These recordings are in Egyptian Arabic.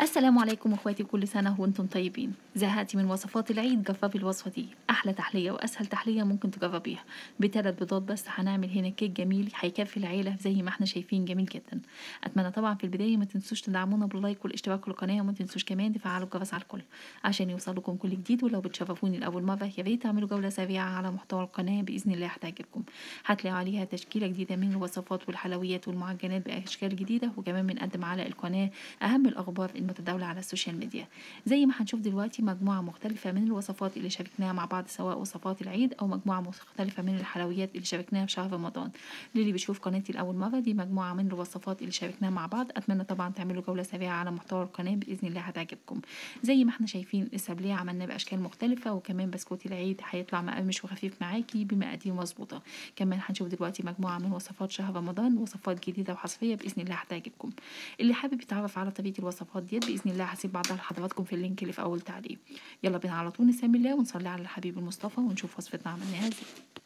السلام عليكم اخواتي كل سنة وانتم طيبين زهقتي من وصفات العيد جربي الوصفة دي احلى تحلية واسهل تحلية ممكن تجربيها بثلاث بيضات بس هنعمل هنا كيك جميل هيكفي العيلة زي ما احنا شايفين جميل جدا اتمنى طبعا في البداية ما تنسوش تدعمونا باللايك والاشتراك في القناة وما تنسوش كمان تفعلوا الجرس على الكل عشان يوصلكم كل جديد ولو بتشرفوني لاول مرة يا ريت تعملوا جولة سريعة على محتوى القناة باذن الله هتعجبكم هتلاقوا عليها تشكيلة جديدة من الوصفات والحلويات والمعجنات باشكال جديدة وكمان بنقدم على القناة اهم الاخبار المتداولة على السوشيال ميديا زي ما هنشوف دلوقتي مجموعة مختلفة من الوصفات اللي شاركناها مع بعض سواء وصفات العيد أو مجموعة مختلفة من الحلويات اللي شاركناها في شهر رمضان للي بيشوف قناتي لأول مرة دي مجموعة من الوصفات اللي شاركناها مع بعض أتمنى طبعا تعملوا جولة سريعة على محتوى القناة بإذن الله هتعجبكم زي ما احنا شايفين السابليه عملناه بأشكال مختلفة وكمان بسكوت العيد هيطلع مقرمش وخفيف معاكي بمقادير مظبوطة كمان هنشوف دلوقتي مجموعة من وصفات شهر رمضان وصفات جديدة وحصرية بإذن الله هتعجبكم اللي حابب يتعرف على طريقة الوصفات ديت بإذن الله هسيب بعضها لحضراتكم في اللينك اللي في أول تعليق يلا بينا على طول نسمي الله ونصلي على الحبيب المصطفى ونشوف وصفتنا عملناها ازاي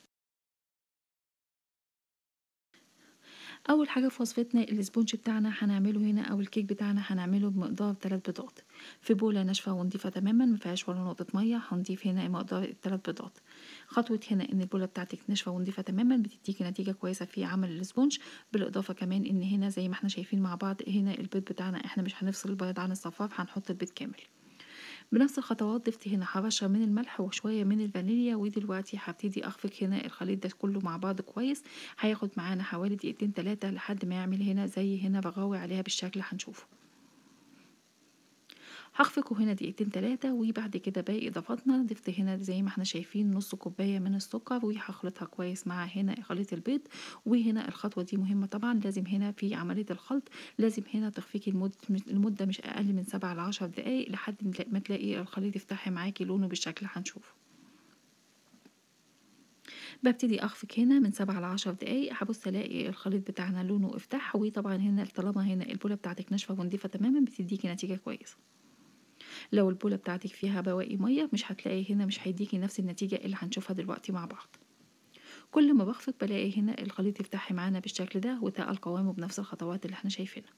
اول حاجه في وصفتنا الاسبونج بتاعنا هنعمله هنا او الكيك بتاعنا هنعمله بمقدار 3 بيضات في بوله ناشفه ونضيفه تماما ما فيهاش ولا نقطه ميه هنضيف هنا مقدار الثلاث بيضات خطوه هنا ان البوله بتاعتك ناشفه ونضيفه تماما بتديكي نتيجه كويسه في عمل الاسبونج بالاضافه كمان ان هنا زي ما احنا شايفين مع بعض هنا البيض بتاعنا احنا مش هنفصل البيض عن الصفاف هنحط البيض كامل بنفس الخطوات ضفت هنا حرشة من الملح وشوية من الفانيليا ودلوقتي هبتدي اخفق هنا الخليط ده كله مع بعض كويس هياخد معانا حوالي دقيقتين تلاتة لحد ما يعمل هنا زي هنا بغاوي عليها بالشكل هنشوفه هخفقه هنا دقيقتين تلاتة وبعد كده باقي اضافاتنا ضفت هنا زي ما احنا شايفين نص كوباية من السكر وهخلطها كويس مع هنا خليط البيض وهنا الخطوة دي مهمة طبعا لازم هنا في عملية الخلط لازم هنا تخفيكي المدة مش اقل من سبعة لعشر دقايق لحد ما تلاقي الخليط يفتح معاكي لونه بالشكل هنشوفه ببتدي اخفق هنا من سبعة لعشر دقايق هبص الاقي الخليط بتاعنا لونه افتح وطبعا هنا طالما هنا البوله بتاعتك ناشفه ونضيفه تماما بتديكي نتيجه كويسه لو البولة بتاعتك فيها بواقي مية مش هتلاقي هنا مش هيديكي نفس النتيجة اللي هنشوفها دلوقتي مع بعض كل ما بخفق بلاقي هنا الخليط يفتح معانا بالشكل ده وتقل قوامه بنفس الخطوات اللي احنا شايفينها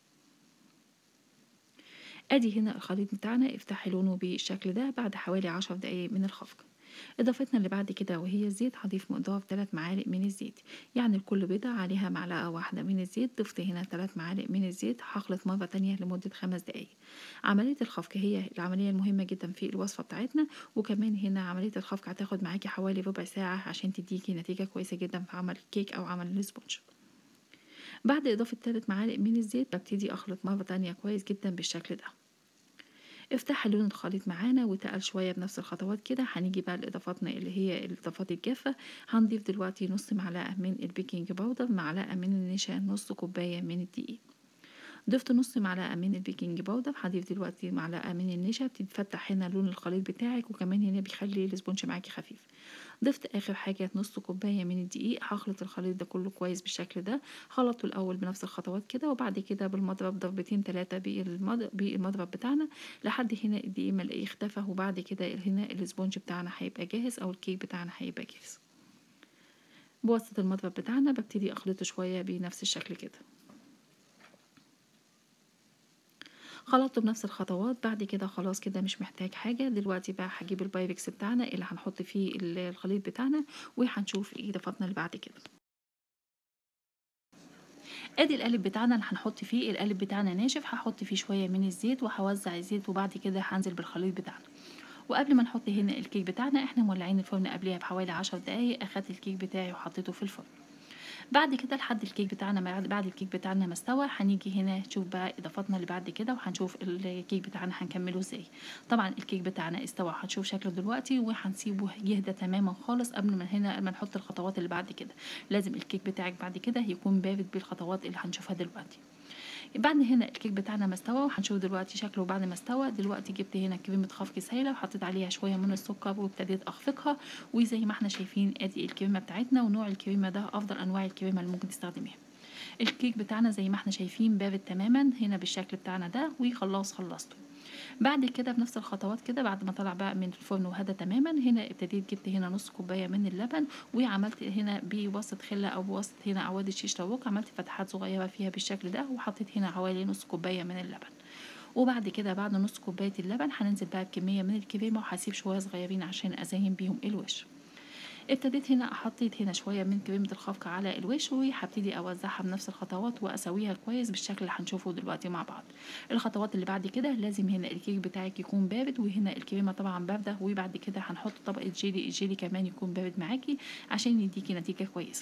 ادي هنا الخليط بتاعنا افتح لونه بالشكل ده بعد حوالي عشر دقايق من الخفق اضافتنا اللي بعد كده وهي الزيت هضيف مقدار 3 معالق من الزيت يعني لكل بيضة عليها معلقة واحدة من الزيت ضفت هنا 3 معالق من الزيت هخلط مرة تانية لمدة خمس دقايق عملية الخفق هي العملية المهمة جدا في الوصفة بتاعتنا وكمان هنا عملية الخفق هتاخد معاكي حوالي ربع ساعة عشان تديكي نتيجة كويسة جدا في عمل الكيك أو عمل السبونج بعد إضافة 3 معالق من الزيت ببتدي أخلط مرة تانية كويس جدا بالشكل ده افتح لون الخليط معانا وتقل شويه بنفس الخطوات كده هنيجي بقى لاضافاتنا اللي هي الاضافات الجافه هنضيف دلوقتي نص معلقه من البيكنج باودر معلقه من النشا نص كوبايه من الدقيق ضفت نص معلقه من البيكنج باودر هضيف دلوقتي معلقه من النشا بتتفتح هنا لون الخليط بتاعك وكمان هنا بيخلي الاسبونج معاكي خفيف ضفت اخر حاجه نص كوبايه من الدقيق هخلط الخليط ده كله كويس بالشكل ده خلطه الاول بنفس الخطوات كده وبعد كده بالمضرب ضربتين ثلاثه بالمضرب بتاعنا لحد هنا الدقيق ما الاقيه اختفى وبعد كده هنا الاسبونج بتاعنا هيبقى جاهز او الكيك بتاعنا هيبقى جاهز بواسطه المضرب بتاعنا ببتدي اخلطه شويه بنفس الشكل كده خلطته بنفس الخطوات بعد كده خلاص كده مش محتاج حاجه دلوقتي بقى هجيب البايركس بتاعنا اللي هنحط فيه الخليط بتاعنا وهنشوف ايه اضافاتنا اللي بعد كده ادي القالب بتاعنا اللي هنحط فيه القالب بتاعنا ناشف هحط فيه شويه من الزيت وهوزع الزيت وبعد كده هنزل بالخليط بتاعنا وقبل ما نحط هنا الكيك بتاعنا احنا مولعين الفرن قبلها بحوالي عشر دقايق اخدت الكيك بتاعي وحطيته في الفرن بعد كده لحد الكيك بتاعنا بعد الكيك بتاعنا ما استوى هنيجي هنا نشوف بقى اضافاتنا اللي بعد كده وهنشوف الكيك بتاعنا هنكمله ازاي طبعا الكيك بتاعنا استوى هنشوف شكله دلوقتي وهنسيبه يهدى تماما خالص قبل ما هنا ما نحط الخطوات اللي بعد كده لازم الكيك بتاعك بعد كده يكون بارد بالخطوات اللي هنشوفها دلوقتي بعد هنا الكيك بتاعنا ما استوى وهنشوف دلوقتي شكله بعد ما استوى دلوقتي جبت هنا كريمه خفق سايله وحطيت عليها شويه من السكر وابتديت اخفقها وزي ما احنا شايفين ادي الكريمه بتاعتنا ونوع الكريمه ده افضل انواع الكريمه اللي ممكن تستخدميها الكيك بتاعنا زي ما احنا شايفين بارد تماما هنا بالشكل بتاعنا ده وخلاص خلصته بعد كده بنفس الخطوات كده بعد ما طلع بقى من الفرن وهدى تماما هنا ابتديت جبت هنا نص كوبايه من اللبن وعملت هنا بواسطه خله او بواسطه هنا عواد الشيش طاووق عملت فتحات صغيره فيها بالشكل ده وحطيت هنا حوالي نص كوبايه من اللبن وبعد كده بعد نص كوبايه اللبن هننزل بقى بكميه من الكريمه وهسيب شويه صغيرين عشان ازين بيهم الوش ابتديت هنا حطيت هنا شويه من كريمه الخفق على الوش وهبتدي اوزعها بنفس الخطوات واسويها كويس بالشكل اللي هنشوفه دلوقتي مع بعض الخطوات اللي بعد كده لازم هنا الكيك بتاعك يكون بارد وهنا الكريمه طبعا بارده وبعد كده هنحط طبقه جيلي الجيلي كمان يكون بارد معاكي عشان يديكي نتيجه كويسه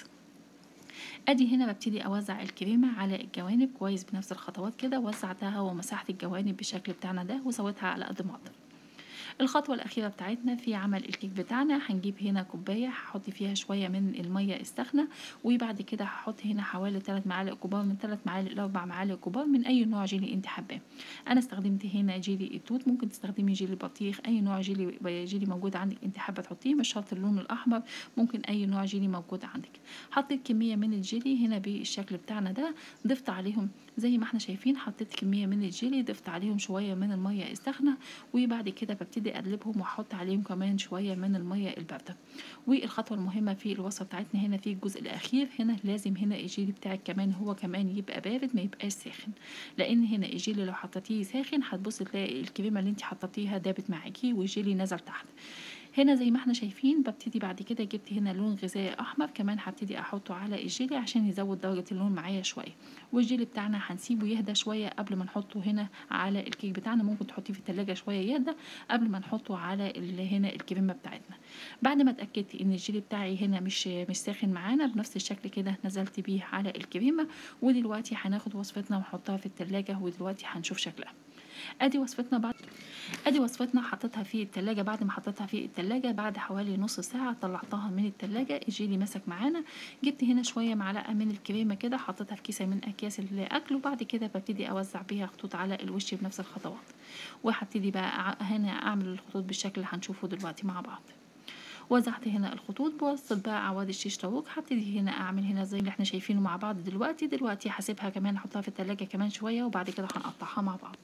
ادي هنا ببتدي اوزع الكريمه على الجوانب كويس بنفس الخطوات كده وزعتها ومسحت الجوانب بالشكل بتاعنا ده وسويتها على قد ما اقدر الخطوة الأخيرة بتاعتنا في عمل الكيك بتاعنا هنجيب هنا كوباية هحط فيها شوية من المية السخنة وبعد كده هحط هنا حوالي 3 معالق كبار من 3 معالق ل 4 معالق كبار من أي نوع جيلي أنت حباه أنا استخدمت هنا جيلي التوت ممكن تستخدمي جيلي بطيخ أي نوع جيلي جيلي موجود عندك أنت حابة تحطيه مش شرط اللون الأحمر ممكن أي نوع جيلي موجود عندك حطيت كمية من الجيلي هنا بالشكل بتاعنا ده ضفت عليهم زي ما احنا شايفين حطيت كمية من الجيلي ضفت عليهم شوية من المية السخنة وبعد كده ببتدي اقلبهم واحط عليهم كمان شوية من المية الباردة والخطوة المهمة في الوصفة بتاعتنا هنا في الجزء الأخير هنا لازم هنا الجيلي بتاعك كمان هو كمان يبقى بارد ما يبقاش ساخن لأن هنا الجيلي لو حطيتيه ساخن هتبص تلاقي الكريمة اللي انت حطيتيها دابت معاكي والجيلي نزل تحت هنا زي ما احنا شايفين ببتدي بعد كده جبت هنا لون غذائي احمر كمان هبتدي احطه على الجيلي عشان يزود درجه اللون معايا شويه والجيلي بتاعنا هنسيبه يهدى شويه قبل ما نحطه هنا على الكيك بتاعنا ممكن تحطيه في التلاجة شويه يهدى قبل ما نحطه على هنا الكريمه بتاعتنا بعد ما اتاكدت ان الجيلي بتاعي هنا مش مش ساخن معانا بنفس الشكل كده نزلت بيه على الكريمه ودلوقتي هناخد وصفتنا ونحطها في التلاجة ودلوقتي هنشوف شكلها ادي وصفتنا بعد ادي وصفتنا حطيتها في التلاجة بعد ما حطيتها في التلاجة بعد حوالي نص ساعة طلعتها من التلاجة الجيلي مسك معانا جبت هنا شوية معلقة من الكريمة كده حطيتها في كيسة من اكياس الاكل وبعد كده ببتدي اوزع بيها خطوط على الوش بنفس الخطوات وهبتدي بقى هنا اعمل الخطوط بالشكل اللي هنشوفه دلوقتي مع بعض وزعت هنا الخطوط بوصل بقى عواد الشيش طاووق هبتدي هنا اعمل هنا زي اللي احنا شايفينه مع بعض دلوقتي دلوقتي هسيبها كمان احطها في التلاجة كمان شوية وبعد كده هنقطعها مع بعض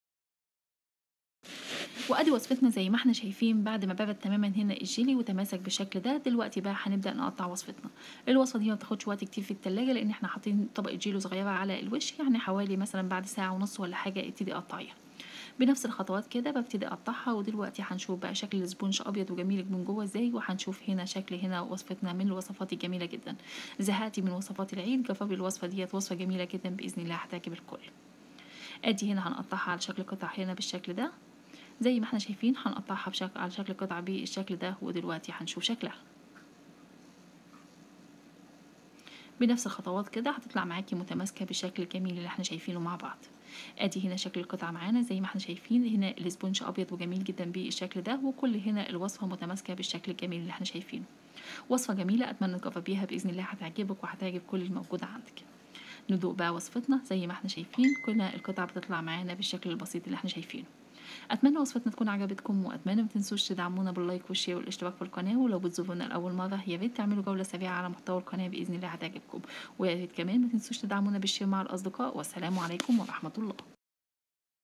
وادي وصفتنا زي ما احنا شايفين بعد ما برد تماما هنا الجيلي وتماسك بالشكل ده دلوقتي بقى هنبدا نقطع وصفتنا الوصفه دي ما بتاخدش وقت كتير في التلاجة لان احنا حاطين طبقه جيلي صغيره على الوش يعني حوالي مثلا بعد ساعه ونص ولا حاجه ابتدي قطعيها بنفس الخطوات كده ببتدي اقطعها ودلوقتي هنشوف بقى شكل السبونج ابيض وجميل من جوه ازاي وهنشوف هنا شكل هنا وصفتنا من الوصفات الجميله جدا زهقتي من وصفات العيد جربي الوصفه ديت وصفه جميله جدا باذن الله هتعجب الكل ادي هنا هنقطعها على شكل قطع هنا بالشكل ده زي ما احنا شايفين هنقطعها بشكل على شكل قطعة بالشكل ده ودلوقتي هنشوف شكلها بنفس الخطوات كده هتطلع معاكي متماسكة بالشكل الجميل اللي احنا شايفينه مع بعض ادي هنا شكل القطعة معانا زي ما احنا شايفين هنا الاسبونج ابيض وجميل جدا بالشكل ده وكل هنا الوصفة متماسكة بالشكل الجميل اللي احنا شايفينه وصفة جميلة اتمنى تجربيها باذن الله هتعجبك وهتعجب كل الموجود عندك ندوق بقى وصفتنا زي ما احنا شايفين كلنا القطع بتطلع معانا بالشكل البسيط اللي احنا شايفينه اتمنى وصفتنا تكون عجبتكم واتمنى ما تنسوش تدعمونا باللايك والشير والاشتراك في القناه ولو بتزورونا لاول مره يا ريت تعملوا جوله سريعه على محتوى القناه باذن الله هتعجبكم ويا ريت كمان ما تنسوش تدعمونا بالشير مع الاصدقاء والسلام عليكم ورحمه الله